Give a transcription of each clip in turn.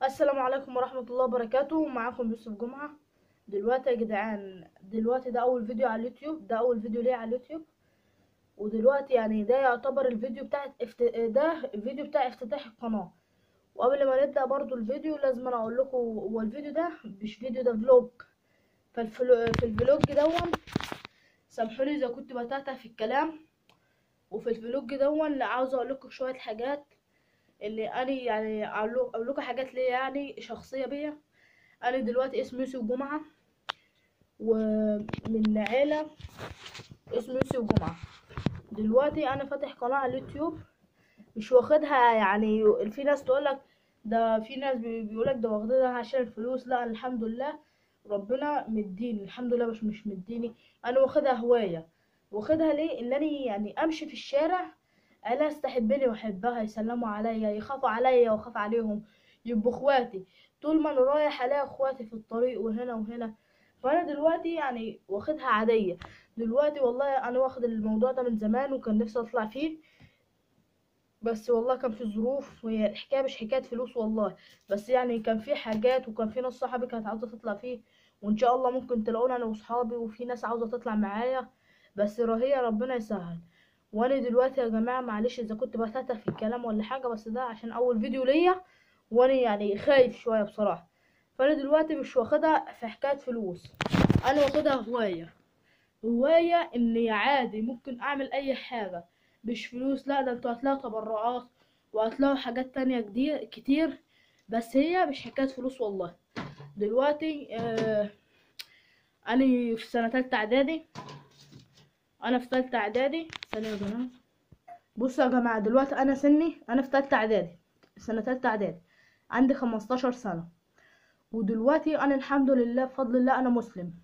السلام عليكم ورحمة الله وبركاته معاكم يوسف جمعة دلوقتي يا جدعان دلوقتي ده أول فيديو على اليوتيوب ده أول فيديو ليا على اليوتيوب ودلوقتي يعني ده يعتبر الفيديو بتاع افت... ده الفيديو بتاع افتتاح القناة وقبل ما نبدأ برضو الفيديو لازم أنا أقول لكم هو الفيديو ده مش فيديو ده فلوج فالفلو... في الفلوج دون سامحوني إذا كنت بتعتع في الكلام وفي الفلوج دون عاوز أقول لكم شوية حاجات اللي انا يعني اقول لكم حاجات ليا يعني شخصيه بيا انا دلوقتي اسمي يوسف جمعه ومن عيله اسمه يوسف جمعه دلوقتي انا فاتح قناه على اليوتيوب مش واخدها يعني في ناس تقول لك ده في ناس بيقول لك ده واخدها عشان الفلوس لا الحمد لله ربنا مديني الحمد لله مش مش مديني انا واخدها هوايه واخدها ليه ان انا يعني امشي في الشارع ناس تحبني واحبها يسلموا عليا يخافوا عليا واخاف عليهم يبقوا اخواتي طول ما انا رايح الاقي اخواتي في الطريق وهنا وهنا فانا دلوقتي يعني واخدها عاديه دلوقتي والله انا واخد الموضوع ده من زمان وكان نفسي اطلع فيه بس والله كان في ظروف وهي الحكايه مش حكايه فلوس والله بس يعني كان في حاجات وكان في ناس صحابي كانت عاوزه تطلع فيه وان شاء الله ممكن تلاقونا انا واصحابي وفي ناس عاوزه تطلع معايا بس هي ربنا يسهل وانا دلوقتي يا جماعه معلش اذا كنت بتهته في الكلام ولا حاجه بس ده عشان اول فيديو ليا وانا يعني خايف شويه بصراحه فانا دلوقتي مش واخدها في حكايه فلوس انا واخدها هوايه هوايه اني عادي ممكن اعمل اي حاجه مش فلوس لا ده انتوا هتلاقوا تبرعات وهتلاقوا حاجات تانية كتير كتير بس هي مش حكايه فلوس والله دلوقتي آه انا في سنه تالتة اعدادي انا في تالتة اعدادي ثانية يا جماعة بصوا يا جماعة دلوقتي انا سني انا في تالتة اعدادي سنة تالتة اعدادي عندي خمستاشر سنة ودلوقتي انا الحمد لله بفضل الله انا مسلم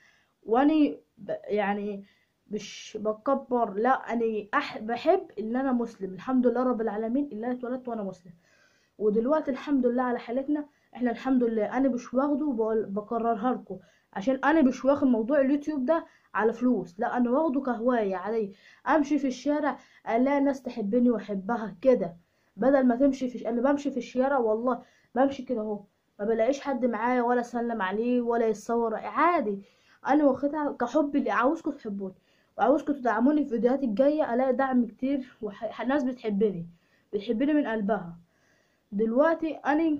واني ب... يعني مش بكبر لا انا أح... بحب ان انا مسلم الحمد لله رب العالمين ان انا اتولدت وانا مسلم ودلوقتي الحمد لله على حالتنا احنا الحمد لله انا مش واخده وبكررها لكم عشان انا مش واخد موضوع اليوتيوب ده على فلوس لا انا واخده كهوايه علي امشي في الشارع الاقي ناس تحبني واحبها كده بدل ما تمشي في انا بمشي في الشارع والله بمشي كده اهو ما بلاقيش حد معايا ولا اسلم عليه ولا يتصور عادي انا واخدها كحب اللي عاوزكم تحبوني وعاوزكم تدعموني في الفيديوهات الجايه الاقي دعم كتير وناس بتحبني بتحبني من قلبها دلوقتي انا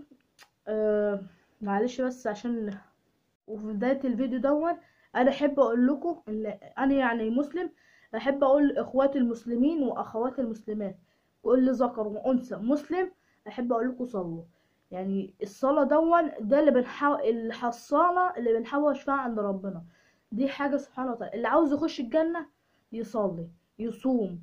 آه معلش بس عشان وفي بدايه الفيديو دون انا احب اقول لكم ان انا يعني مسلم احب اقول اخواتي المسلمين واخواتي المسلمات كل ذكر وانثى مسلم احب اقول لكم صلوا يعني الصلاة دون ده اللي بنحاول الحصالة اللي بنحوش فيها عند ربنا دي حاجة سبحانه وتعالى اللي عاوز يخش الجنة يصلي يصوم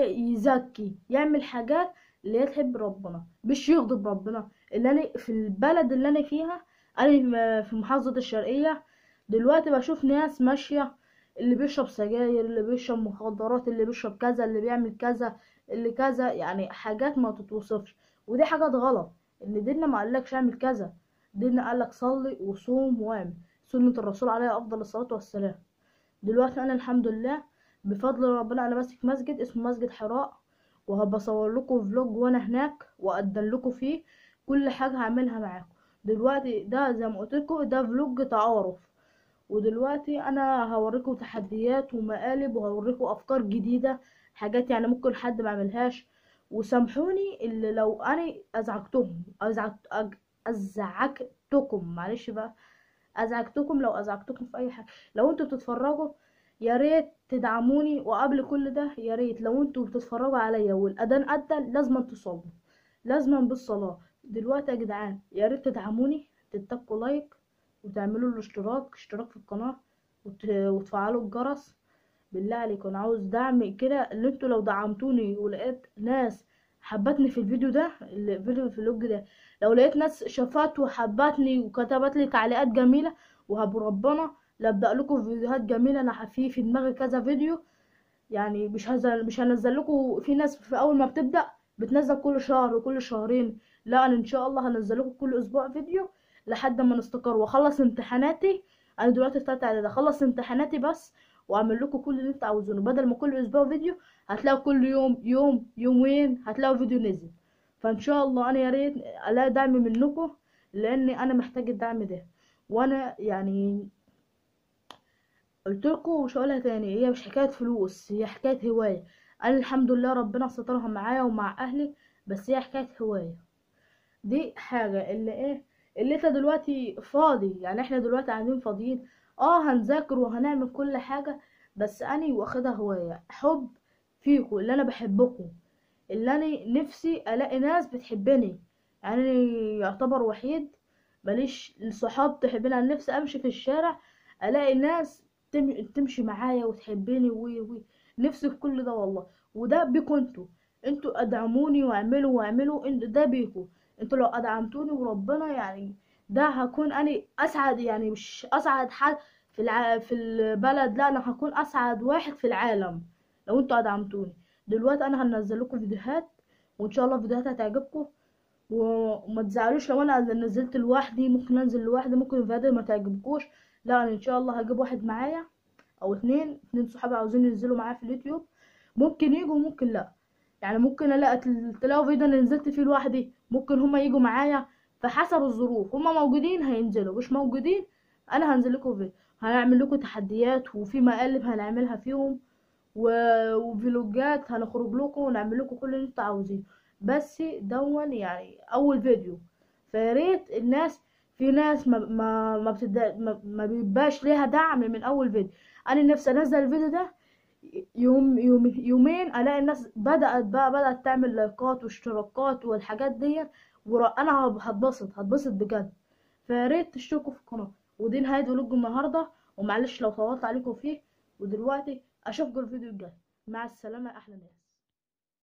يزكي يعمل حاجات اللي هي تحب ربنا مش يغضب ربنا اللي انا في البلد اللي انا فيها انا في محافظة الشرقية دلوقتي بشوف ناس ماشية اللي بيشرب سجاير اللي بيشرب مخدرات اللي بيشرب كذا اللي بيعمل كذا اللي كذا يعني حاجات ما تتوصفش ودي حاجات غلط ان ديننا ما قالكش اعمل كذا ديننا قالك صلي وصوم واعمل سنة الرسول عليه افضل الصلاة والسلام دلوقتي انا الحمد لله بفضل ربنا انا ماسك مسجد اسمه مسجد حراء وهبصور لكم فلوج وانا هناك واقدم لكم فيه كل حاجة هعملها معاكم دلوقتي ده زي ما قلت لكم ده فلوج تعارف ودلوقتي انا هوريكم تحديات ومقالب وهوريكم افكار جديده حاجات يعني ممكن حد ما عملهاش وسامحوني اللي لو انا ازعجتهم ازعجت أج... ازعجتكم معلش بقى ازعجتكم لو ازعجتكم في اي حاجه لو انتوا بتتفرجوا يا ريت تدعموني وقبل كل ده يا ريت لو انتوا بتتفرجوا عليا والاذان ادى لازم تصلوا لازم بالصلاه دلوقتي يا جدعان يا ريت تدعموني تتكوا لايك وتعملوا الاشتراك اشتراك في القناة وت... وتفعلوا الجرس بالله عليكم انا عاوز دعم كده اللي انتوا لو دعمتوني ولقيت ناس حبتني في الفيديو ده الفيديو في اللوج ده لو لقيت ناس شافت وحبتني وكتبت لي تعليقات جميلة وهب ربنا لابدا لكم فيديوهات جميلة انا في في دماغي كذا فيديو يعني مش هزل مش هنزل لكم في ناس في اول ما بتبدا بتنزل كل شهر وكل شهرين لا انا ان شاء الله هنزل لكم كل اسبوع فيديو لحد ما نستقر واخلص امتحاناتي انا دلوقتي في تالتة اعدادي اخلص امتحاناتي بس واعمل لكم كل اللي انتوا عاوزينه بدل ما كل اسبوع فيديو هتلاقوا كل يوم يوم يومين هتلاقوا فيديو نزل فان شاء الله انا يا ريت الاقي دعم منكم لاني انا محتاج الدعم ده وانا يعني قلت لكم ومش هقولها تاني هي مش حكايه فلوس هي حكايه هوايه انا الحمد لله ربنا سترها معايا ومع اهلي بس هي حكايه هوايه دي حاجه اللي ايه اللي انت دلوقتي فاضي يعني احنا دلوقتي قاعدين فاضيين اه هنذاكر وهنعمل كل حاجه بس اني واخدها هوايه حب فيكم اللي انا بحبكم اللي انا نفسي الاقي ناس بتحبني يعني أنا يعتبر وحيد ماليش صحاب تحبني انا نفسي امشي في الشارع الاقي ناس تم- تمشي معايا وتحبني وي وي نفسي في كل ده والله وده بيكوا انتوا انتوا ادعموني واعملوا واعملوا انت ده بيكوا انتوا لو ادعمتوني وربنا يعني ده هكون انا اسعد يعني مش اسعد حد في الع... في البلد لا انا هكون اسعد واحد في العالم لو انتوا ادعمتوني دلوقتي انا هنزل لكم فيديوهات وان شاء الله الفيديوهات هتعجبكم وما تزعلوش لو انا نزلت لوحدي ممكن انزل لوحدي ممكن الفيديو ما تعجبكوش لا انا ان شاء الله هجيب واحد معايا او اتنين اتنين صحابي عاوزين ينزلوا معايا في اليوتيوب ممكن يجوا ممكن لا يعني ممكن الاقي تلاقوا فيديو انا نزلت فيه لوحدي ممكن هما يجوا معايا فحسب الظروف هما موجودين هينزلوا مش موجودين انا هنزل لكم فيديو هنعمل لكم تحديات وفي مقالب هنعملها فيهم و... وفلوجات هنخرج لكم ونعمل لكم كل اللي انتوا عاوزينه بس دون يعني اول فيديو فياريت الناس في ناس ما ما ما, بتد... ما, ما بيبقاش ليها دعم من اول فيديو انا نفسي انزل الفيديو ده يوم يوم يومين الاقي الناس بدات بقى بدات تعمل لايكات واشتراكات والحاجات دي وانا هتبسط هتبسط بجد فياريت تشتركوا في القناه ودي نهايه فلوج النهارده ومعلش لو طولت عليكم فيه ودلوقتي اشوفكم الفيديو الجاي مع السلامه يا احلى ناس